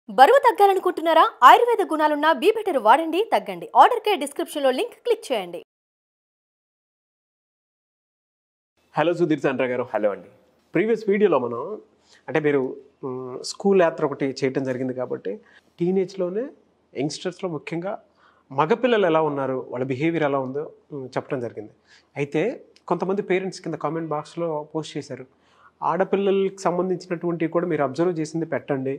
బరువు తగ్గాలనుకుంటున్నారా ఆయుర్వేద గుణాలున్న బీ బెటర్ వాడండి తగ్గండి ఆర్డర్ కే డిస్క్రిప్షన్ లో లింక్ క్లిక్ చేయండి హలో సుధీర్ చంద్ర గారు హలో అండి ప్రీవియస్ వీడియోలో మనం అంటే మీరు మ్, స్కూల్ యాత్ర ఒకటి చేయటం జరిగింది కాబట్టి టీనేజ్లోనే యంగ్స్టర్స్లో ముఖ్యంగా మగపిల్లలు ఎలా ఉన్నారు వాళ్ళ బిహేవియర్ ఎలా ఉందో మ్, చెప్పడం జరిగింది అయితే కొంతమంది పేరెంట్స్ కింద కామెంట్ బాక్స్లో పోస్ట్ చేశారు ఆడపిల్లలకి సంబంధించినటువంటివి కూడా మీరు అబ్జర్వ్ చేసింది పెట్టండి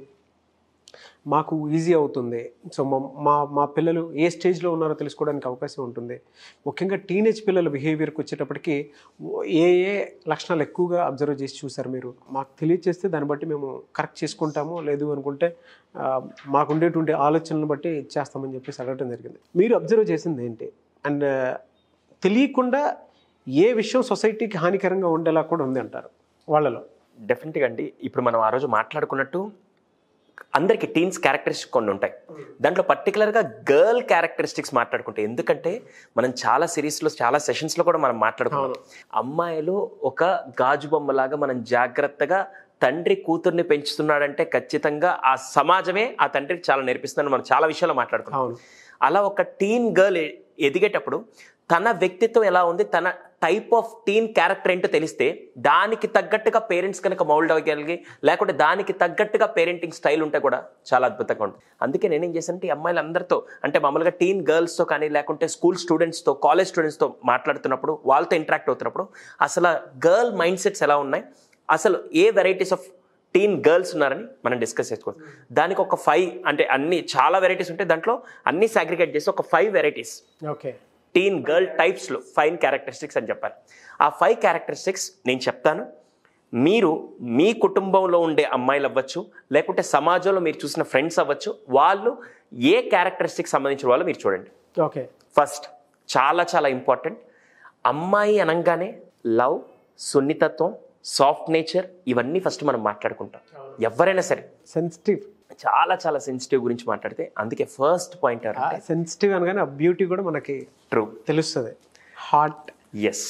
మాకు ఈజీ అవుతుంది సో మా మా మా పిల్లలు ఏ స్టేజ్లో ఉన్నారో తెలుసుకోవడానికి అవకాశం ఉంటుంది ముఖ్యంగా టీనేజ్ పిల్లల బిహేవియర్కి వచ్చేటప్పటికి ఏ ఏ లక్షణాలు ఎక్కువగా అబ్జర్వ్ చేసి చూసారు మీరు మాకు తెలియచేస్తే దాన్ని బట్టి మేము కరెక్ట్ చేసుకుంటాము లేదు అనుకుంటే ఆ, మాకు ఉండేటువంటి ఆలోచనలను బట్టి చేస్తామని చెప్పేసి అడగటం జరిగింది మీరు అబ్జర్వ్ చేసింది ఏంటి అండ్ తెలియకుండా ఏ విషయం సొసైటీకి హానికరంగా ఉండేలా కూడా ఉంది అంటారు వాళ్ళలో డెఫినెట్గా అండి ఇప్పుడు మనం ఆ రోజు మాట్లాడుకున్నట్టు అందరికి టీన్స్ క్యారెక్టరిస్టిక్స్ కొన్ని ఉంటాయి దాంట్లో పర్టికులర్గా గర్ల్ క్యారెక్టరిస్టిక్స్ మాట్లాడుకుంటే ఎందుకంటే మనం చాలా సిరీస్లో చాలా సెషన్స్లో కూడా మనం మాట్లాడుకున్నాం అమ్మాయిలు ఒక గాజు బొమ్మలాగా మనం జాగ్రత్తగా తండ్రి కూతుర్ని పెంచుతున్నాడంటే ఖచ్చితంగా ఆ సమాజమే ఆ తండ్రికి చాలా నేర్పిస్తుందని మనం చాలా విషయాల్లో మాట్లాడుకున్నాం అవును అలా ఒక టీన్ గర్ల్ ఎదిగేటప్పుడు తన వ్యక్తిత్వం ఎలా ఉంది తన టైప్ ఆఫ్ టీన్ క్యారెక్టర్ ఏంటో తెలిస్తే దానికి తగ్గట్టుగా పేరెంట్స్ కనుక మౌల్డ్ అవ్వగలిగి లేకుంటే దానికి తగ్గట్టుగా పేరెంటింగ్ స్టైల్ ఉంటే కూడా చాలా అద్భుతంగా ఉంటుంది అందుకే నేనేం చేశానంటే ఈ అమ్మాయిలు అందరితో అంటే మామూలుగా టీన్ గర్ల్స్తో కానీ లేకుంటే స్కూల్ స్టూడెంట్స్తో కాలేజ్ స్టూడెంట్స్తో మాట్లాడుతున్నప్పుడు వాళ్ళతో ఇంటరాక్ట్ అవుతున్నప్పుడు అసలు గర్ల్ మైండ్ సెట్స్ ఎలా ఉన్నాయి అసలు ఏ వెరైటీస్ ఆఫ్ టీన్ గర్ల్స్ ఉన్నారని మనం డిస్కస్ చేసుకోవచ్చు దానికి ఒక ఫైవ్ అంటే అన్ని చాలా వెరైటీస్ ఉంటాయి దాంట్లో అన్ని సాగ్రిగేట్ చేసి ఒక five varieties okay teen girl టైప్స్లో ఫైవ్ క్యారెక్టరిస్టిక్స్ అని చెప్పాలి ఆ ఫైవ్ క్యారెక్టరిస్టిక్స్ నేను చెప్తాను మీరు మీ కుటుంబంలో ఉండే అమ్మాయిలు అవ్వచ్చు లేకుంటే సమాజంలో మీరు చూసిన ఫ్రెండ్స్ అవ్వచ్చు వాళ్ళు ఏ క్యారెక్టరిస్టిక్స్ సంబంధించిన వాళ్ళు మీరు చూడండి ఓకే ఫస్ట్ చాలా చాలా ఇంపార్టెంట్ అమ్మాయి అనగానే లవ్ సున్నితత్వం సాఫ్ట్ నేచర్ ఇవన్నీ ఫస్ట్ మనం మాట్లాడుకుంటాం ఎవరైనా సరే సెన్సిటివ్ చాలా చాలా సెన్సిటివ్ గురించి మాట్లాడితే అందుకే ఫస్ట్ పాయింట్ ఎవరంటే సెన్సిటివ్ అనగానే ఆ బ్యూటీ కూడా మనకి ట్రూ తెలుస్తుంది హార్ట్ ఎస్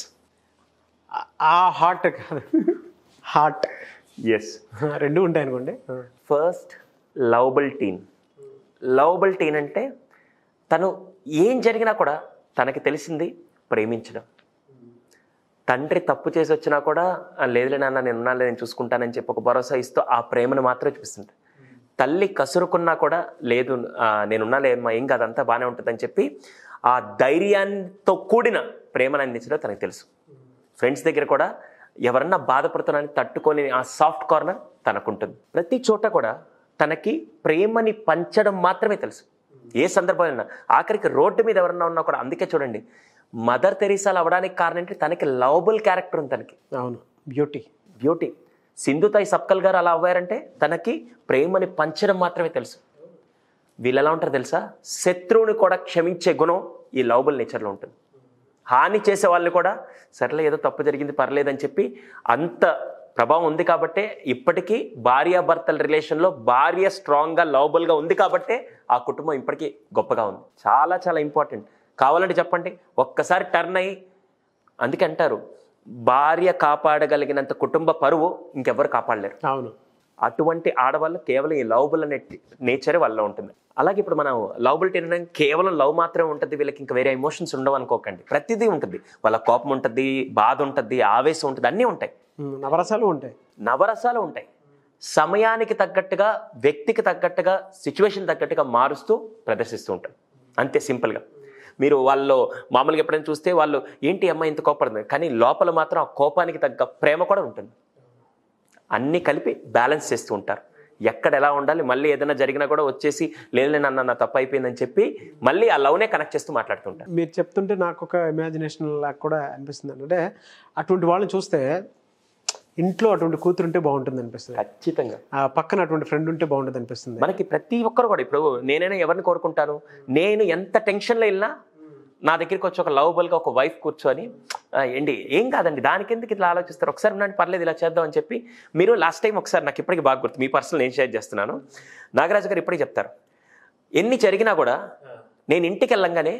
ఆ హార్ట్ కాదు హార్ట్ ఎస్ రెండు ఉంటాయి అనుకోండి first lovable teen lovable teen అంటే తను ఏం జరిగినా కూడా తనకి తెలిసింది ప్రేమించడం తండ్రి తప్పు చేసి వచ్చినా కూడా "ఆ, లేదులే నాన్న నేను ఉన్నానులే నేను చూసుకుంటానని చెప్పి ఒక భరోసా ఇస్తూ ఆ ప్రేమను మాత్రమే చూపిస్తుంటాడు తల్లి కసురుకున్నా కూడా లేదు "ఆ, నేనున్నాలే అమ్మా ఏం కాదు అంతా బాగానే ఉంటుందని చెప్పి ఆ ధైర్యంతో కూడిన ప్రేమను అందించడం తనకు తెలుసు ఫ్రెండ్స్ దగ్గర కూడా ఎవరన్నా బాధపడుతున్నారని తట్టుకొని ఆ సాఫ్ట్ కార్నర్ తనకుంటుంది ప్రతి చోట కూడా తనకి ప్రేమని పంచడం మాత్రమే తెలుసు ఏ సందర్భంలో ఆఖరికి రోడ్డు మీద ఎవరన్నా ఉన్నా కూడా అందుకే చూడండి మదర్ తెరీసాలు అవడానికి కారణం ఏంటి తనకి లవబుల్ క్యారెక్టర్ ఉంది తనకి అవును బ్యూటీ బ్యూటీ సింధుతాయి సప్కల్ గారు అలా అవ్వారంటే తనకి ప్రేమని పంచడం మాత్రమే తెలుసు వీళ్ళు ఎలా ఉంటారు తెలుసా శత్రువుని కూడా క్షమించే గుణం ఈ లవబుల్ నేచర్లో ఉంటుంది హాని చేసే వాళ్ళు కూడా సర్లే ఏదో తప్పు జరిగింది పర్లేదని చెప్పి అంత ప్రభావం ఉంది కాబట్టే ఇప్పటికీ భార్యాభర్తల రిలేషన్లో భార్య స్ట్రాంగ్గా లవబుల్గా ఉంది కాబట్టే ఆ కుటుంబం ఇప్పటికీ గొప్పగా ఉంది చాలా చాలా ఇంపార్టెంట్ కావాలంటే చెప్పండి ఒక్కసారి టర్న్ అయ్యి అందుకే అంటారు భార్య కాపాడగలిగినంత కుటుంబ పరువు ఇంకెవ్వరు కాపాడలేరు అవును అటువంటి ఆడవాళ్ళు కేవలం ఈ లవబుల్ అనే నేచర్ వాళ్ళలో ఉంటుంది అలాగే ఇప్పుడు మనం లవబుల్ అంటే కేవలం లవ్ మాత్రమే ఉంటుంది వీళ్ళకి ఇంకా వేరే ఎమోషన్స్ ఉండవు అనుకోకండి ప్రతిదీ ఉంటుంది వాళ్ళ కోపం ఉంటుంది బాధ ఉంటుంది ఆవేశం ఉంటుంది అన్నీ ఉంటాయి ఉమ్, నవరసాలు ఉంటాయి నవరసాలు ఉంటాయి సమయానికి తగ్గట్టుగా వ్యక్తికి తగ్గట్టుగా సిచ్యువేషన్ తగ్గట్టుగా మారుస్తూ ప్రదర్శిస్తూ ఉంటారు అంతే సింపుల్గా మీరు వాళ్ళు మామూలుగా ఎప్పుడైనా చూస్తే వాళ్ళు ఏంటి అమ్మాయి ఇంత కోపడుతుంది కానీ లోపల మాత్రం ఆ కోపానికి తగ్గ ప్రేమ కూడా ఉంటుంది అన్నీ కలిపి బ్యాలెన్స్ చేస్తూ ఉంటారు ఎక్కడ ఎలా ఉండాలి మళ్ళీ ఏదైనా జరిగినా కూడా వచ్చేసి లేదు నన్ను నా తప్పు అయిపోయిందని చెప్పి మళ్ళీ ఆ లవ్నే కనెక్ట్ చేస్తూ మాట్లాడుతుంటారు మీరు చెప్తుంటే నాకు ఒక ఇమాజినేషన్ లాగా కూడా అనిపిస్తుంది అంటే అటువంటి వాళ్ళని చూస్తే ఇంట్లో అటువంటి కూతురు ఉంటే బాగుంటుంది అనిపిస్తుంది ఖచ్చితంగా ఆ పక్కన అటువంటి ఫ్రెండ్ ఉంటే బాగుంటుంది అనిపిస్తుంది మనకి ప్రతి ఒక్కరు కూడా ఇప్పుడు నేనైనా ఎవరిని కోరుకుంటాను నేను ఎంత టెన్షన్లో వెళ్ళినా నా దగ్గరికి వచ్చి ఒక లవబుల్గా ఒక వైఫ్ కూర్చొని "ఆ, ఏంటి ఏం కాదండి దానికి ఎందుకు ఇట్లా ఆలోచిస్తారు ఒకసారి ఉండండి పర్లేదు ఇలా చేద్దాం అని చెప్పి మీరు లాస్ట్ టైం ఒకసారి నాకు ఇప్పటికీ బాగా గుర్తు మీ పర్సనల్ నేను షేర్ చేస్తున్నాను నాగరాజు గారు ఇప్పటికీ చెప్తారు ఎన్ని జరిగినా కూడా నేను ఇంటికి వెళ్ళంగానే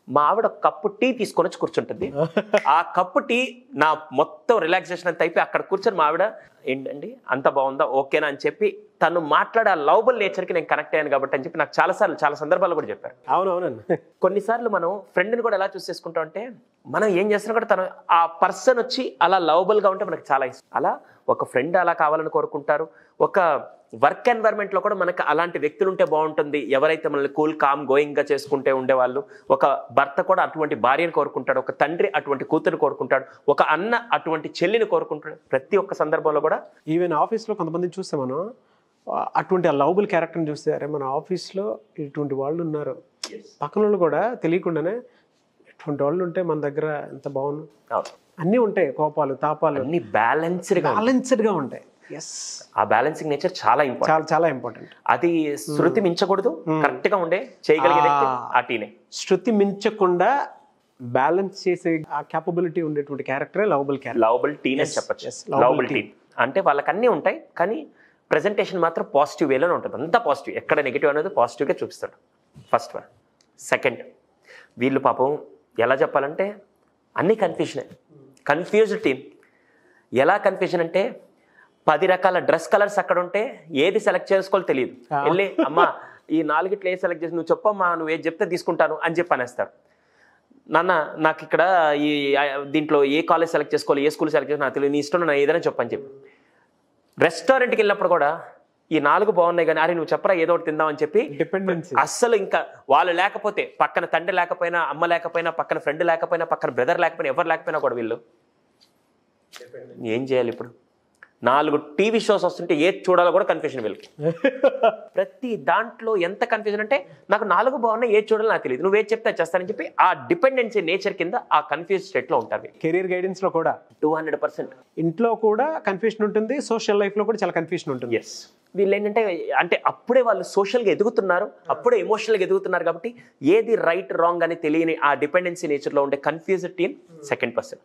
మా ఆవిడ ఒక కప్పు టీ తీసుకొని వచ్చి కూర్చుంటుంది ఆ కప్పు టీ నా మొత్తం రిలాక్సేషన్ అంతా అయిపోయి అక్కడ కూర్చొని మా ఆవిడ ఏంటండి అంత బాగుందా ఓకేనా అని చెప్పి తను మాట్లాడే ఆ లవబుల్ నేచర్కి నేను కనెక్ట్ అయ్యాను కాబట్టి అని చెప్పి నాకు చాలాసార్లు చాలా సందర్భాలు కూడా చెప్పారు అవునవునండి కొన్నిసార్లు మనం ఫ్రెండ్ని కూడా ఎలా చూస్ చేసుకుంటాం అంటే మనం ఏం చేస్తున్నా కూడా తను ఆ పర్సన్ వచ్చి అలా లవబుల్గా ఉంటే మనకు చాలా ఇష్టం అలా ఒక ఫ్రెండ్ అలా కావాలని కోరుకుంటారు ఒక వర్క్ ఎన్వైర్న్మెంట్లో కూడా మనకు అలాంటి వ్యక్తులు ఉంటే బాగుంటుంది ఎవరైతే మనల్ని కూల్ కామ్ గోయింగ్గా చేసుకుంటే ఉండేవాళ్ళు ఒక భర్త కూడా అటువంటి భార్యను కోరుకుంటాడు ఒక తండ్రి అటువంటి కూతురు కోరుకుంటాడు ఒక అన్న అటువంటి చెల్లిని కోరుకుంటాడు ప్రతి ఒక్క సందర్భంలో కూడా ఈవెన్ ఆఫీస్లో కొంతమందిని చూస్తే మనం ఆ, అటువంటి ఆ లవబుల్ క్యారెక్టర్ని చూస్తే అరే మన ఆఫీస్లో ఇటువంటి వాళ్ళు ఉన్నారు పక్కన వాళ్ళు కూడా తెలియకుండానే ఇటువంటి వాళ్ళు ఉంటే మన దగ్గర ఎంత బాగుండు అవును. అన్నీ ఉంటాయి కోపాలు తాపాలు అన్ని బ్యాలెన్స్డ్గా బ్యాలెన్స్డ్గా ఉంటాయి ఎస్ ఆ బ్యాలెన్సింగ్ నేచర్ చాలా ఇంపార్టెంట్ చాలా చాలా ఇంపార్టెంట్ అది శృతి మించకూడదు కరెక్ట్ గా ఉండే చేయగలిగే వ్యక్తి ఆ. ఆ టీనే శృతి మించకుండా బ్యాలెన్స్ చేసే ఆ క్యాపబిలిటీ ఉండేటువంటి క్యారెక్టరే లవబుల్ క్యారెక్టర్ లవబుల్ టీన్ అని Yes, చెప్పచ్చు yes, lovable లవబుల్ టీన్ అంటే వాళ్ళకి అన్నీ ఉంటాయి కానీ ప్రెజెంటేషన్ మాత్రం పాజిటివ్ వేలోనే ఉంటుంది అంతా పాజిటివ్ ఎక్కడ నెగిటివ్ అనేది పాజిటివ్గా చూపిస్తాడు ఫస్ట్ వన్ సెకండ్ వీళ్ళు పాపం ఎలా చెప్పాలంటే అన్ని కన్ఫ్యూజనే కన్ఫ్యూజ్డ్ టీమ్ ఎలా కన్ఫ్యూజన్ అంటే పది రకాల డ్రెస్ కలర్స్ అక్కడ ఉంటే ఏది సెలెక్ట్ చేసుకోవాలో తెలియదు వెళ్ళి అమ్మా ఈ నాలుగిట్లో ఏ సెలెక్ట్ చేసి నువ్వు చెప్పమ్మా నువ్వు ఏది చెప్తే తీసుకుంటాను అని చెప్పి అనేస్తారు నాన్న నాకు ఇక్కడ ఈ ఆ, దీంట్లో ఏ కాలేజ్ సెలెక్ట్ చేసుకోవాలి ఏ స్కూల్ సెలెక్ట్ చేసుకోవాలి నాకు తెలియదు నీ ఇష్టం నా ఏదైనా చెప్పని చెప్పి రెస్టారెంట్కి వెళ్ళినప్పుడు కూడా ఈ నాలుగు బాగున్నాయి కానీ అరే నువ్వు చెప్పరా ఏదో ఒకటి తిందామని చెప్పి డిపెండెన్సీ అస్సలు ఇంకా వాళ్ళు లేకపోతే పక్కన తండ్రి లేకపోయినా అమ్మ లేకపోయినా పక్కన ఫ్రెండ్ లేకపోయినా పక్కన బ్రదర్ లేకపోయినా ఎవరు లేకపోయినా కూడా వీళ్ళు ఏం చేయాలి ఇప్పుడు నాలుగు టీవీ షోస్ వస్తుంటే ఏది చూడాలో కూడా కన్ఫ్యూజన్ వీళ్ళకి ప్రతి దాంట్లో ఎంత కన్ఫ్యూజన్ అంటే నాకు నాలుగు బాగున్నాయి ఏది చూడాలో నాకు తెలియదు నువ్వు ఏది చెప్తే అది చేస్తానని చెప్పి ఆ డిపెండెన్సీ నేచర్ కింద ఆ కన్ఫ్యూజ్ స్టేట్లో ఉంటారు కెరీర్ గైడెన్స్ లో కూడా టూ హండ్రెడ్ పర్సెంట్ ఇంట్లో కూడా కన్ఫ్యూషన్ ఉంటుంది సోషల్ లైఫ్ లో కూడా చాలా కన్ఫ్యూషన్ ఉంటుంది ఎస్ వీళ్ళు ఏంటంటే అంటే అప్పుడే వాళ్ళు సోషల్గా ఎదుగుతున్నారు అప్పుడే ఎమోషనల్గా ఎదుగుతున్నారు కాబట్టి ఏది రైట్ రాంగ్ అని తెలియని ఆ డిపెండెన్సీ నేచర్లో ఉండే కన్ఫ్యూజ్డ్ టీమ్ సెకండ్ పర్సన్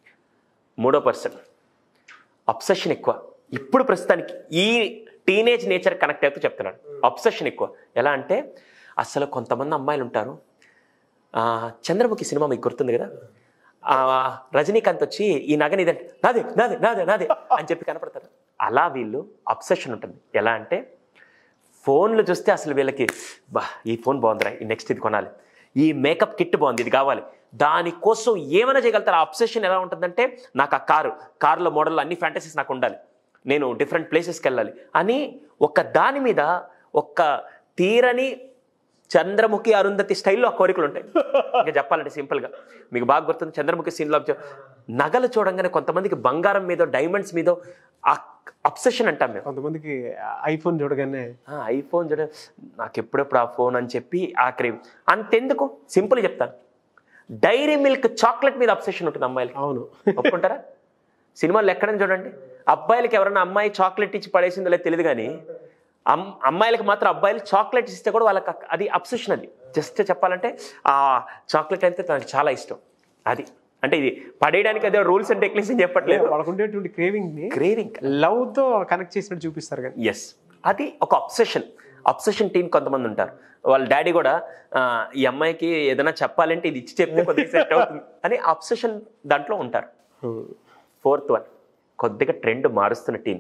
మూడో పర్సన్ అబ్సెషన్ ఎక్కువ ఇప్పుడు ప్రస్తుతానికి ఈ టీనేజ్ నేచర్ కనెక్ట్ అవుతూ చెప్తున్నాను అబ్సెషన్ ఎక్కువ ఎలా అంటే అసలు కొంతమంది అమ్మాయిలు ఉంటారు ఆ, చంద్రముఖి సినిమా మీకు గుర్తుంది కదా ఆ, రజనీకాంత్ వచ్చి ఈ నగని ఇదంటే నాదే నాదే నాదే నాదే అని చెప్పి కనపడతారు అలా వీళ్ళు అబ్సెషన్ ఉంటుంది ఎలా అంటే ఫోన్లు చూస్తే అసలు వీళ్ళకి బా ఈ ఫోన్ బాగుందిరా ఈ నెక్స్ట్ ఇది కొనాలి ఈ మేకప్ కిట్ బాగుంది ఇది కావాలి దానికోసం ఏమైనా చేయగలుగుతారు ఆ అబ్సెషన్ ఎలా ఉంటుందంటే నాకు ఆ కారు కారులో మోడల్ అన్ని ఫ్యాంటసీస్ నాకు ఉండాలి నేను డిఫరెంట్ ప్లేసెస్కి వెళ్ళాలి అని ఒక దాని మీద ఒక తీరని చంద్రముఖి అరుంధతి స్టైల్లో ఆ కోరికలు ఉంటాయి ఇంకా చెప్పాలంటే సింపుల్గా మీకు బాగా గుర్తుంది చంద్రముఖి సీన్లో నగలు చూడంగానే కొంతమందికి బంగారం మీదో డైమండ్స్ మీదో ఆ అబ్సెషన్ అంటాం మేము కొంతమందికి ఐఫోన్ చూడగానే ఆ, ఐఫోన్ చూడ నాకు ఎప్పుడెప్పుడు ఆ ఫోన్ అని చెప్పి ఆ క్రేవ్ అంతెందుకు సింపుల్ చెప్తాను డైరీ మిల్క్ చాక్లెట్ మీద అబ్సెషన్ ఉంటుంది అమ్మాయిలకి అవును ఒప్పుకుంటారా సినిమాలు ఎక్కడని చూడండి అబ్బాయిలకి ఎవరైనా అమ్మాయి చాక్లెట్ ఇచ్చి పడేసిందో లేదు తెలియదు కానీ అమ్ అమ్మాయిలకి మాత్రం అబ్బాయిలు చాక్లెట్ ఇస్తే కూడా వాళ్ళకి అక్- అది అబ్సెషన్ అది జస్ట్ చెప్పాలంటే ఆ చాక్లెట్ అయితే తనకు చాలా ఇష్టం అది అంటే ఇది పడేయడానికి అదే రూల్స్ అండ్ టెక్నిక్స్ అని చెప్పట్లేదు వాళ్ళకు ఉండేటువంటి క్రేవింగ్ ని క్రేవింగ్ లవ్ తో కనెక్ట్ చేసినట్టు చూపిస్తారు కానీ ఎస్ అది ఒక అబ్సెషన్ అబ్సెషన్ టీం కొంతమంది ఉంటారు వాళ్ళ డాడీ కూడా ఆ, ఈ అమ్మాయికి ఏదైనా చెప్పాలంటే ఇది ఇచ్చి చెప్తే కొద్దిగా సెట్ అవుతుంది అని అబ్సెషన్ దాంట్లో ఉంటారు ఫోర్త్ వన్ కొద్దిగా ట్రెండ్ మారుస్తున్న టీం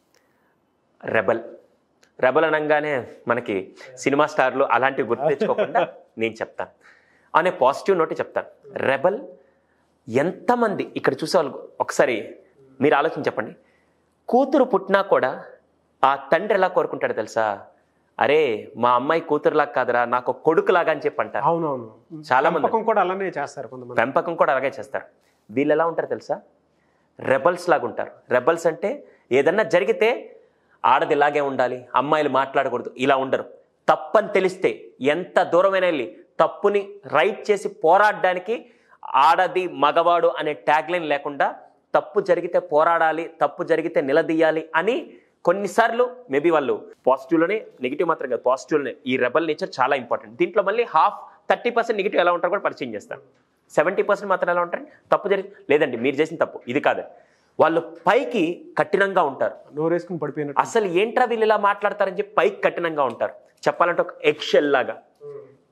రెబల్ రెబల్ అనగానే మనకి సినిమా స్టార్లు అలాంటివి గుర్తు తెచ్చుకోకుండా నేను చెప్తాను అనే పాజిటివ్ నోటి చెప్తాను రెబల్ ఎంతమంది ఇక్కడ చూసేవాళ్ళు ఒకసారి మీరు ఆలోచన చెప్పండి కూతురు పుట్టినా కూడా ఆ తండ్రి ఎలా కోరుకుంటాడు తెలుసా అరే మా అమ్మాయి కూతురులాగా కాదురా నాకు ఒక కొడుకులాగా అని చెప్పి అంటారు అవునవును చాలా మంది పెంపకం కూడా అలానే చేస్తారు కొంతమంది పెంపకం కూడా అలాగే చేస్తారు వీళ్ళు ఎలా ఉంటారు తెలుసా రెబల్స్ లాగా ఉంటారు రెబల్స్ అంటే ఏదన్నా జరిగితే ఆడది ఇలాగే ఉండాలి అమ్మాయిలు మాట్లాడకూడదు ఇలా ఉండరు తప్పని తెలిస్తే ఎంత దూరమైనా వెళ్ళి తప్పుని రైట్ చేసి పోరాడడానికి ఆడది మగవాడు అనే ట్యాగ్లైన్ లేకుండా తప్పు జరిగితే పోరాడాలి తప్పు జరిగితే నిలదీయాలి అని కొన్నిసార్లు మేబీ వాళ్ళు పాజిటివ్లోనే నెగిటివ్ మాత్రం కాదు పాజిటివ్లోనే ఈ రెబల్ నేచర్ చాలా ఇంపార్టెంట్ దీంట్లో మళ్ళీ హాఫ్ థర్టీ పర్సెంట్ నెగిటివ్ ఎలా ఉంటారో కూడా పరిచయం చేస్తాను సెవెంటీ పర్సెంట్ మాత్రం ఎలా ఉంటారు తప్పు జరిగి లేదండి మీరు చేసిన తప్పు ఇది కాదు వాళ్ళు పైకి కఠినంగా ఉంటారు నోరేసుకుని పడిపోయినట్టు అసలు ఏంట్రా వీళ్ళు ఇలా మాట్లాడతారని చెప్పి పైకి కఠినంగా ఉంటారు చెప్పాలంటే ఒక ఎగ్ షెల్ లాగా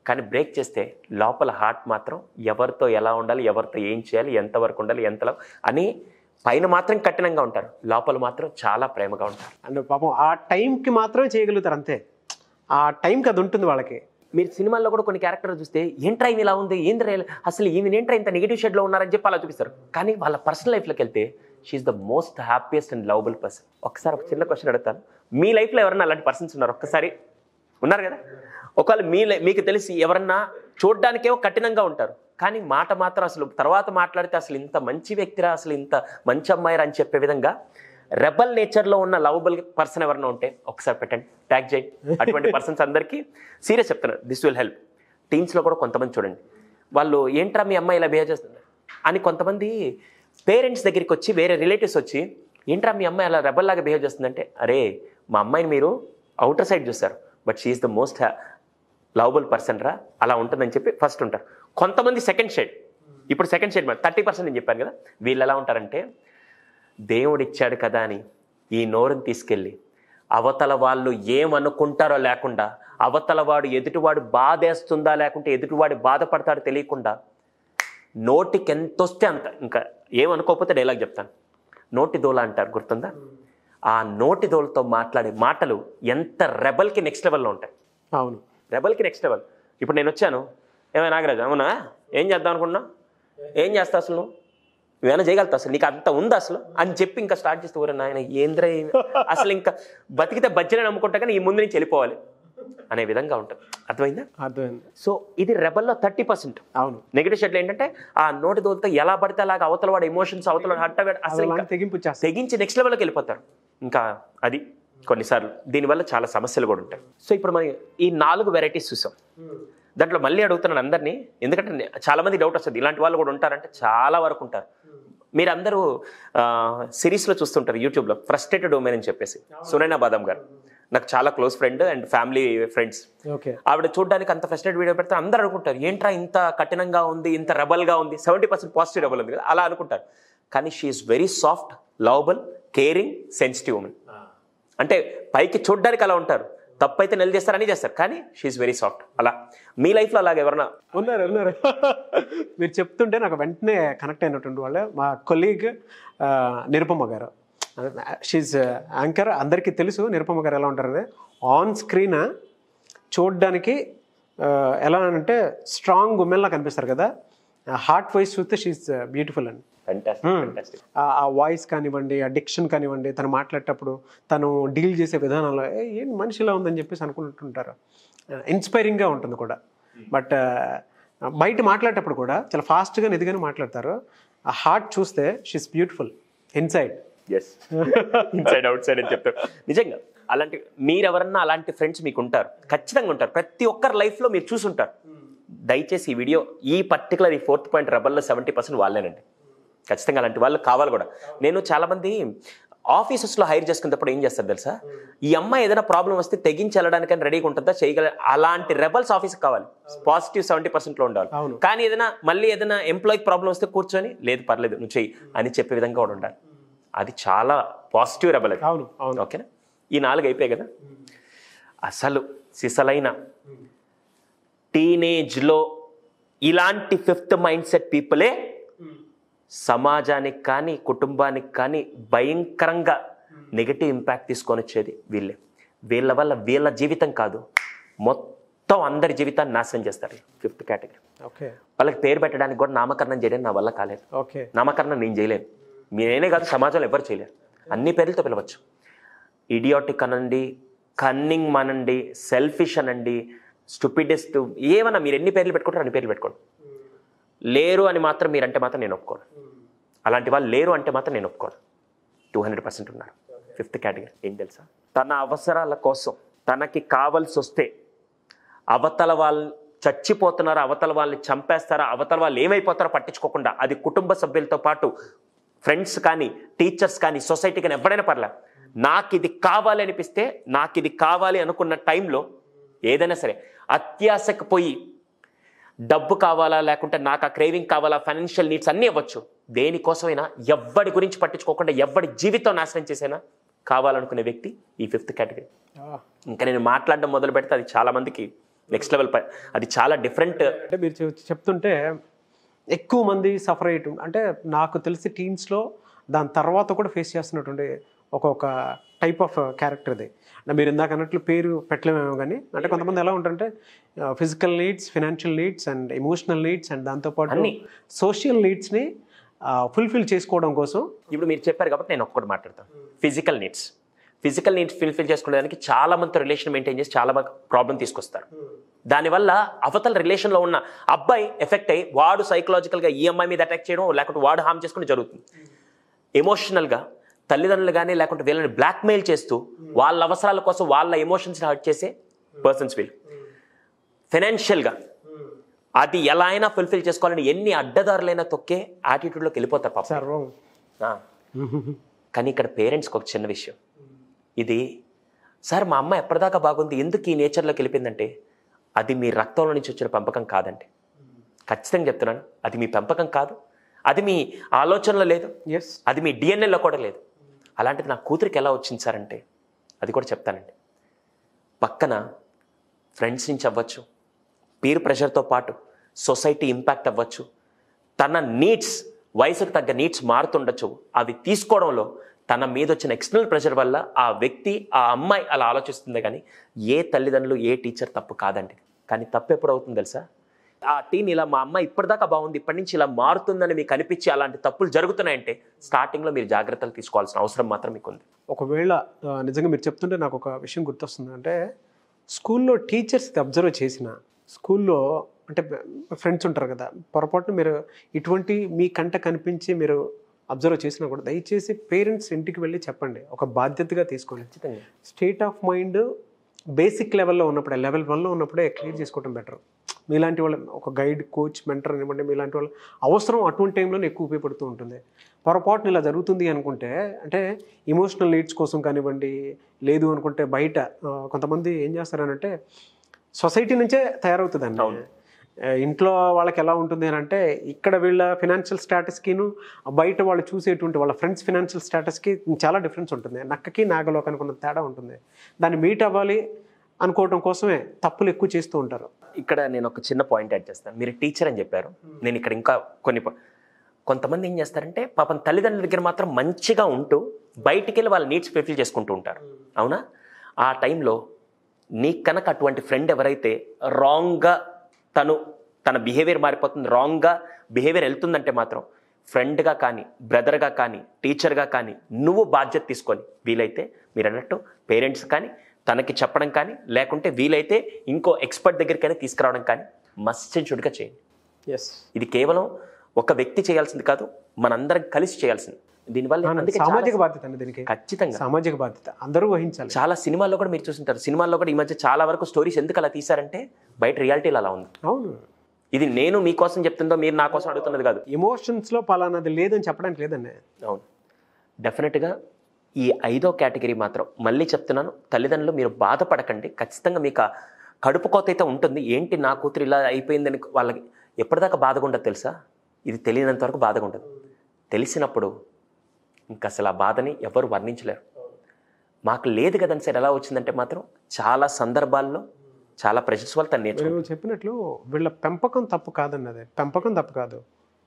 కానీ బ్రేక్ చేస్తే లోపల హార్ట్ మాత్రం ఎవరితో ఎలా ఉండాలి ఎవరితో ఏం చేయాలి ఎంతవరకు ఉండాలి ఎంతలో అని పైన మాత్రం కఠినంగా ఉంటారు లోపల మాత్రం చాలా ప్రేమగా ఉంటారు అండ్ పాపం ఆ టైంకి మాత్రమే చేయగలుగుతారు అంతే ఆ టైంకి అది ఉంటుంది వాళ్ళకి మీరు సినిమాల్లో కూడా కొన్ని క్యారెక్టర్ చూస్తే ఏంట్రా ఈమె ఇలా ఉంది ఏంద్రా ఇలా- అసలు ఈమె ఏంట్రా ఇంత నెగిటివ్ షేడ్లో ఉన్నారని చెప్పి అలా చూపిస్తారు కానీ వాళ్ళ పర్సనల్ లైఫ్లోకి వెళ్తే she's the most happiest and lovable person ఒకసారి ఒక చిన్న క్వశ్చన్ అడుగుతాను మీ లైఫ్లో ఎవరైనా అలాంటి పర్సన్స్ ఉన్నారు ఒక్కసారి ఉన్నారు కదా ఒకవేళ మీ లై- మీకు తెలిసి ఎవరన్నా చూడ్డానికేమో కఠినంగా ఉంటారు కానీ మాట మాత్రం అసలు తర్వాత మాట్లాడితే అసలు ఇంత మంచి వ్యక్తిరా అసలు ఇంత మంచి అమ్మాయిరా అని చెప్పే విధంగా రెబల్ నేచర్లో ఉన్న లవబుల్ పర్సన్ ఎవరైనా ఉంటే ఒకసారి పెట్టండి ట్యాగ్ చేయండి అటువంటి పర్సన్స్ అందరికీ సీరియస్ చెప్తున్నారు దిస్ విల్ హెల్ప్ టీన్స్లో కూడా కొంతమంది చూడండి వాళ్ళు ఏంట్రా మీ అమ్మాయి ఇలా బిహేవ్ చేస్తుంది అని కొంతమంది పేరెంట్స్ దగ్గరికి వచ్చి వేరే రిలేటివ్స్ వచ్చి ఏంట్రా మీ అమ్మాయి అలా రెబల్ లాగా బిహేవ్ చేస్తుందంటే అరే మా అమ్మాయిని మీరు అవుటర్ సైడ్ చూస్తారు but she's the most lovable person రా అలా ఉంటుందని చెప్పి ఫస్ట్ ఉంటారు కొంతమంది సెకండ్ షేడ్ ఇప్పుడు సెకండ్ షేడ్ థర్టీ పర్సెంట్ నేను చెప్పాను కదా వీళ్ళు ఎలా ఉంటారంటే దేవుడిచ్చాడు కదా అని ఈ నోరుని తీసుకెళ్ళి అవతల వాళ్ళు ఏమనుకుంటారో లేకుండా అవతల వాడు ఎదుటివాడు బాధేస్తుందా లేకుంటే ఎదుటివాడు బాధపడతాడో తెలియకుండా నోటికి ఎంత వస్తే అంత ఇంకా ఏమనుకోకపోతే డైలాగ్ చెప్తాను నోటి దోల అంటారు గుర్తుందా ఆ నోటి దోలతో మాట్లాడే మాటలు ఎంత రెబల్కి నెక్స్ట్ లెవెల్లో ఉంటాయి అవును రెబల్కి నెక్స్ట్ లెవెల్ ఇప్పుడు నేను వచ్చాను ఏమైనా నాగరాజు అవునా ఏం చేద్దాం అనుకున్నా ఏం చేస్తావు అసలు నువ్వు నువ్వేమైనా చేయగలుగుతావు అసలు నీకు అంత ఉందా అసలు అని చెప్పి ఇంకా స్టార్ట్ చేస్తే ఊరే నాయన ఏంద్ర ఏమి? అసలు ఇంకా బతికితే బజ్జనే నమ్ముకుంటా కానీ ఈ ముందు నుంచి వెళ్ళిపోవాలి అనే విధంగా ఉంటుంది అర్థమైందా అర్థమైంది సో ఇది రెబల్లో థర్టీ పర్సెంట్ అవును నెగిటివ్ షెడ్లు ఏంటంటే ఆ నోటి దోలతో ఎలా పడితే అలాగ అవతల వాడు ఎమోషన్స్ అవతల వాడు హట్ట అసలు ఇంకా అలాంటి తెగింపు చేస్తారు తెగించి నెక్స్ట్ లెవెల్కి వెళ్ళిపోతారు ఇంకా అది కొన్నిసార్లు దీనివల్ల చాలా సమస్యలు కూడా ఉంటాయి సో ఇప్పుడు మనం ఈ నాలుగు వెరైటీస్ చూసాం దాంట్లో మళ్ళీ అడుగుతున్నాను అందరినీ ఎందుకంటే నే- చాలా మంది డౌట్ వస్తుంది ఇలాంటి వాళ్ళు కూడా ఉంటారంటే చాలా వరకు ఉంటారు మీరు అందరూ సిరీస్లో చూస్తుంటారు యూట్యూబ్లో ఫ్రస్ట్రేటెడ్ ఉమెన్ అని చెప్పేసి సునైనా బాదం గారు నాకు చాలా close friend and family friends okay ఆవిడ చూడడానికి అంత ఫ్రస్ట్రేట్ వీడియో పెడితే అందరూ అనుకుంటారు ఏంట్రా ఇంత కఠినంగా ఉంది ఇంత రెబల్గా ఉంది సెవెంటీ పర్సెంట్ పాజిటివ్ రెబల్ ఉంది కదా అలా అనుకుంటారు కానీ she's very soft lovable caring sensitive women అంటే పైకి చూడడానికి అలా ఉంటారు తప్పైతే నెల చేస్తారు అని చేస్తారు కానీ షీఈస్ వెరీ సాఫ్ట్ అలా మీ లైఫ్లో అలాగే ఎవరన్నా ఉన్నారు ఉన్నారు మీరు చెప్తుంటే నాకు వెంటనే కనెక్ట్ అయినటువంటి వాళ్ళే మా కొలీగ్ నిరుపమ్మ గారు షీజ్ యాంకర్ అందరికీ తెలుసు నిరుపమ్మ గారు ఎలా ఉంటారు ఆన్ స్క్రీన్ చూడడానికి ఆ, ఎలా అంటే స్ట్రాంగ్ ఉమెన్లా కనిపిస్తారు కదా హార్ట్ వాయిస్ చూస్తే షీజ్ బ్యూటిఫుల్ అండి ఫెంటాస్టిక్ ఫెంటాస్టిక్ ఆ- ఆ వాయిస్ కానివ్వండి ఆ డిక్షన్ కానివ్వండి తను మాట్లాడేటప్పుడు తను డీల్ చేసే విధానంలో "ఏ, ఏం మనిషి ఇలా ఉందని చెప్పేసి అనుకుంటుంటారు ఇన్స్పైరింగ్గా ఉంటుంది కూడా బట్ బయట మాట్లాడేటప్పుడు కూడా చాలా ఫాస్ట్గా నిధిగానే మాట్లాడతారు ఆ హార్ట్ చూస్తే she's beautiful inside yes inside outside అని చెప్తారు నిజంగా అలాంటి మీరెవరన్నా అలాంటి ఫ్రెండ్స్ మీకు ఉంటారు ఖచ్చితంగా ఉంటారు ప్రతి ఒక్కరి లైఫ్లో మీరు చూసుంటారు దయచేసి ఈ వీడియో ఈ పర్టికులర్ ఈ ఫోర్త్ పాయింట్ రెబల్లో సెవెంటీ పర్సెంట్ వాళ్ళేనండి ఖచ్చితంగా అలాంటి వాళ్ళు కావాలి కూడా నేను చాలామంది ఆఫీసెస్లో హైర్ చేసుకునేటప్పుడు ఏం చేస్తారు తెలుసా ఈ అమ్మాయి ఏదైనా ప్రాబ్లం వస్తే తెగించి వెళ్ళడానికని రెడీగా ఉంటుందా చేయగల అలాంటి రెబల్స్ ఆఫీస్కి కావాలి పాజిటివ్ సెవెంటీ పర్సెంట్లో ఉండాలి అవును. కానీ ఏదైనా మళ్ళీ ఏదైనా ఎంప్లాయీకి ప్రాబ్లం వస్తే కూర్చొని లేదు పర్లేదు నువ్వు చెయ్యి అని చెప్పే విధంగా కూడా ఉండాలి అది చాలా పాజిటివ్ రెబల్ అది అవును అవును ఓకేనా ఈ నాలుగు అయిపోయాయి కదా అసలు సిసలైన టీనేజ్లో ఇలాంటి ఫిఫ్త్ మైండ్ సెట్ పీపులే సమాజానికి కానీ కుటుంబానికి కానీ భయంకరంగా నెగిటివ్ ఇంపాక్ట్ తీసుకొని వచ్చేది వీళ్ళే వీళ్ళ వల్ల వీళ్ళ జీవితం కాదు మొత్తం అందరి జీవితాన్ని నాశనం చేస్తారు ఫిఫ్త్ కేటగిరీ ఓకే వాళ్ళకి పేరు పెట్టడానికి కూడా నామకరణం చేయడం నా వల్ల కాలేదు ఓకే నామకరణం నేను చేయలేను నేనే కాదు సమాజంలో ఎవరు చేయలేరు అన్ని పేర్లతో పిలవచ్చు ఇడియాటిక్ అనండి కన్నింగ్ మనండి సెల్ఫిష్ అనండి స్టూపిడెస్ట్ ఏమన్నా మీరు ఎన్ని పేర్లు పెట్టుకుంటారో అన్ని పేర్లు పెట్టుకోండి లేరు అని మాత్రం మీరంటే మాత్రం నేను ఒప్పుకోను అలాంటి వాళ్ళు లేరు అంటే మాత్రం నేను ఒప్పుకోను టూ హండ్రెడ్ పర్సెంట్ ఉన్నారు ఫిఫ్త్ కేటగిరీ ఏం తెలుసా తన అవసరాల కోసం తనకి కావాల్సి వస్తే అవతల వాళ్ళు చచ్చిపోతున్నారా అవతల వాళ్ళని చంపేస్తారా అవతల వాళ్ళు ఏమైపోతారో పట్టించుకోకుండా అది కుటుంబ సభ్యులతో పాటు ఫ్రెండ్స్ కానీ టీచర్స్ కానీ సొసైటీ కానీ ఎవరైనా పర్లే నాకు ఇది కావాలి అనిపిస్తే నాకు ఇది కావాలి అనుకున్న టైంలో ఏదైనా సరే అత్యాశకు పోయి డబ్బు కావాలా లేకుంటే నాకు ఆ క్రేవింగ్ కావాలా ఫైనాన్షియల్ నీడ్స్ అన్నీ ఇవ్వచ్చు దేనికోసమైనా ఎవ్వడి గురించి పట్టించుకోకుండా ఎవ్వడి జీవితం నాశనం చేసైనా కావాలనుకునే వ్యక్తి ఈ ఫిఫ్త్ కేటగిరీ ఇంకా నేను మాట్లాడడం మొదలు పెడితే అది చాలా మందికి నెక్స్ట్ లెవెల్ అది చాలా డిఫరెంట్ అంటే మీరు చెప్- చెప్తుంటే ఎక్కువ మంది సఫర్ అయ్యేటు అంటే నాకు తెలిసి టీన్స్లో దాని తర్వాత కూడా ఫేస్ చేస్తున్నటువంటి ఒక్కొక్క టైప్ ఆఫ్ క్యారెక్టర్ ఇది అంటే మీరు ఇందాక అన్నట్లు పేరు పెట్టలేమేమో కానీ అంటే కొంతమంది ఎలా ఉంటారంటే physical needs financial needs and emotional needs and దాంతోపాటు అన్ని. సోషల్ నీడ్స్ని ఫుల్ఫిల్ చేసుకోవడం కోసం ఇప్పుడు మీరు చెప్పారు కాబట్టి నేను ఒక్కటి మాట్లాడతాను physical needs physical needs fulfil చేసుకునేదానికి చాలా మందితో రిలేషన్ మెయింటైన్ చేసి చాలా ప్రాబ్లం తీసుకొస్తారు దానివల్ల అవతల రిలేషన్లో ఉన్న అబ్బాయి ఎఫెక్ట్ అయ్యి వాడు సైకలాజికల్గా ఈ అమ్మాయి మీద అటాక్ చేయడం లేకుంటే వాడు హామ్ చేసుకుని జరుగుతుంది ఎమోషనల్గా తల్లిదండ్రులు కానీ లేకుంటే వీళ్ళని బ్లాక్మెయిల్ చేస్తూ వాళ్ళ అవసరాల కోసం వాళ్ళ ఎమోషన్స్ని హర్ట్ చేసే పర్సన్స్ వీళ్ళు ఫైనాన్షియల్గా అది ఎలా అయినా ఫుల్ఫిల్ చేసుకోవాలని ఎన్ని అడ్డదారులైనా తొక్కే యాటిట్యూడ్లోకి వెళ్ళిపోతారు పాప సర్వం కానీ ఇక్కడ పేరెంట్స్కి ఒక చిన్న విషయం ఇది సార్ మా అమ్మ ఎప్పటిదాకా బాగుంది ఎందుకు ఈ నేచర్లోకి వెళ్ళిపోయిందంటే అది మీ రక్తంలో నుంచి వచ్చిన పెంపకం కాదండి ఖచ్చితంగా చెప్తున్నాను అది మీ పెంపకం కాదు అది మీ ఆలోచనలో లేదు ఎస్ అది మీ డిఎన్ఏలో కూడా లేదు అలాంటిది నా కూతురికి ఎలా వచ్చింది సార్ అంటే అది కూడా చెప్తానండి పక్కన ఫ్రెండ్స్ నుంచి అవ్వచ్చు పీర్ ప్రెషర్తో పాటు సొసైటీ ఇంపాక్ట్ అవ్వచ్చు తన నీడ్స్ వయసుకు తగ్గ నీడ్స్ మారుతుండొచ్చు అవి తీసుకోవడంలో తన మీద వచ్చిన ఎక్స్టర్నల్ ప్రెషర్ వల్ల ఆ వ్యక్తి ఆ అమ్మాయి అలా ఆలోచిస్తుంది కానీ ఏ తల్లిదండ్రులు ఏ టీచర్ తప్పు కాదండి కానీ తప్పు ఎప్పుడు అవుతుంది తెలుసా ఆ టీన్ ఇలా మా అమ్మ ఇప్పటిదాకా బాగుంది ఇప్పటి నుంచి ఇలా మారుతుందని మీకు అనిపించి అలాంటి తప్పులు జరుగుతున్నాయంటే స్టార్టింగ్లో మీరు జాగ్రత్తలు తీసుకోవాల్సిన అవసరం మాత్రం మీకు ఉంది ఒకవేళ ఆ, నిజంగా మీరు చెప్తుంటే నాకు ఒక విషయం గుర్తొస్తుంది అంటే స్కూల్లో టీచర్స్ అబ్జర్వ్ చేసిన స్కూల్లో అంటే ఫ్రెండ్స్ ఉంటారు కదా పొరపాటున మీరు ఇటువంటి మీ కంట కనిపించి మీరు అబ్జర్వ్ చేసినా కూడా దయచేసి పేరెంట్స్ ఇంటికి వెళ్ళి చెప్పండి ఒక బాధ్యతగా తీసుకోండి ఖచ్చితంగా స్టేట్ ఆఫ్ మైండ్ బేసిక్ లెవెల్లో ఉన్నప్పుడే లెవెల్ వన్లో ఉన్నప్పుడే క్లియర్ చేసుకోవడం బెటర్ మీలాంటి వాళ్ళ ఒక గైడ్ కోచ్ మెంటర్ ఇవ్వండి మీలాంటి వాళ్ళ అవసరం అటువంటి టైంలోనే ఎక్కువ ఉపయోగపడుతూ ఉంటుంది పొరపాటున ఇలా జరుగుతుంది అనుకుంటే అంటే ఇమోషనల్ నీడ్స్ కోసం కానివ్వండి లేదు అనుకుంటే బయట ఆ, కొంతమంది ఏం చేస్తారనంటే సొసైటీ నుంచే తయారవుతుందండి ఆ, ఇంట్లో వాళ్ళకి ఎలా ఉంటుంది అని అంటే ఇక్కడ వీళ్ళ ఫినాన్షియల్ స్టేటస్కిను బయట వాళ్ళు చూసేటువంటి వాళ్ళ ఫ్రెండ్స్ ఫినాన్షియల్ స్టేటస్కి చాలా డిఫరెన్స్ ఉంటుంది నక్కకి నాగలోకానికి ఉన్న తేడా ఉంటుంది దాన్ని మీట్ అవ్వాలి అనుకోవడం కోసమే తప్పులు ఎక్కువ చేస్తూ ఉంటారు ఇక్కడ నేను ఒక చిన్న పాయింట్ యాడ్ చేస్తాను మీరు టీచర్ అని చెప్పారు నేను ఇక్కడ ఇంకా కొన్ని ప- కొంతమంది ఏం చేస్తారంటే పాపం తల్లిదండ్రుల దగ్గర మాత్రం మంచిగా ఉంటూ బయటికి వెళ్ళి వాళ్ళ నీడ్స్ ఫుల్ఫిల్ చేసుకుంటూ ఉంటారు అవునా ఆ టైంలో నీకు కనుక అటువంటి ఫ్రెండ్ ఎవరైతే రాంగ్గా తను తన బిహేవియర్ మారిపోతుంది రాంగ్గా బిహేవియర్ వెళ్తుందంటే మాత్రం ఫ్రెండ్గా కానీ బ్రదర్గా కానీ టీచర్గా కానీ నువ్వు బాధ్యత తీసుకొని వీలైతే మీరు అన్నట్టు పేరెంట్స్ కానీ తనకి చెప్పడం కానీ లేకుంటే వీలైతే ఇంకో ఎక్స్పర్ట్ దగ్గరికైనా తీసుకురావడం కానీ మస్ట్ అండ్ షుడ్గా చేయండి ఎస్ ఇది కేవలం ఒక వ్యక్తి చేయాల్సింది కాదు మనందరం కలిసి చేయాల్సింది దీనివల్ల అందుకే చాలా- సామాజిక బాధ్యత అండి దీనికి ఖచ్చితంగా సామాజిక బాధ్యత అందరూ వహించాలి చాలా సినిమాల్లో కూడా మీరు చూసింటారు సినిమాల్లో కూడా ఈ మధ్య చాలా వరకు స్టోరీస్ ఎందుకు అలా తీశారంటే బయట రియాలిటీలో అలా ఉంది అవును ఇది నేను మీకోసం చెప్తుందో మీరు నా కోసం అడుగుతున్నది కాదు ఎమోషన్స్లో పలానాది లేదని చెప్పడానికి లేదండి అవును డెఫినెట్గా ఈ ఐదో కేటగిరీ మాత్రం మళ్ళీ చెప్తున్నాను తల్లిదండ్రులు మీరు బాధపడకండి ఖచ్చితంగా మీకు ఆ కడుపు కోత అయితే ఉంటుంది ఏంటి నా కూతురు ఇలా అయిపోయిందని వాళ్ళకి ఎప్పటిదాకా బాధగా ఉండదు తెలుసా ఇది తెలియనంత వరకు బాధగా ఉండదు తెలిసినప్పుడు ఇంకా అసలు ఆ బాధని ఎవరు వర్ణించలేరు మాకు లేదు కదండి సార్ ఎలా వచ్చిందంటే మాత్రం చాలా సందర్భాల్లో చాలా ప్రెషర్స్ వల్ల తను నేర్చుకుంటాను మీరు చెప్పినట్లు వీళ్ళ పెంపకం తప్పు కాదండి అది పెంపకం తప్పు కాదు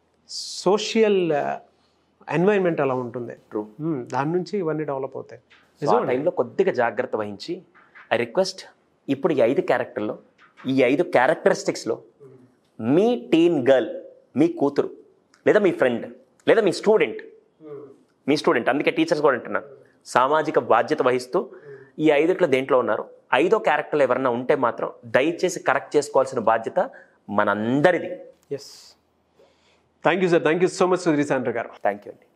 సోషల్ ఎన్వైరన్మెంట్ అలా ఉంటుంది True. మ్మ్. దాని నుంచి ఇవన్నీ డెవలప్ అవుతాయి సో ఆ టైంలో కొద్దిగా జాగ్రత్త వహించి ఐ రిక్వెస్ట్ ఇప్పుడు ఈ ఐదు క్యారెక్టర్లో ఈ ఐదు క్యారెక్టరిస్టిక్స్లో మీ టీన్ గర్ల్ మీ కూతురు లేదా మీ ఫ్రెండ్ లేదా మీ స్టూడెంట్ మీ స్టూడెంట్ అందుకే టీచర్స్ కూడా అంటున్నాను సామాజిక బాధ్యత వహిస్తూ ఈ ఐదుట్లో దేంట్లో ఉన్నారు ఐదో క్యారెక్టర్లు ఎవరన్నా ఉంటే మాత్రం దయచేసి కరెక్ట్ చేసుకోవాల్సిన బాధ్యత మనందరిది yes thank you sir thank you so much Sudheer Chandra గారు థ్యాంక్ యూ అండి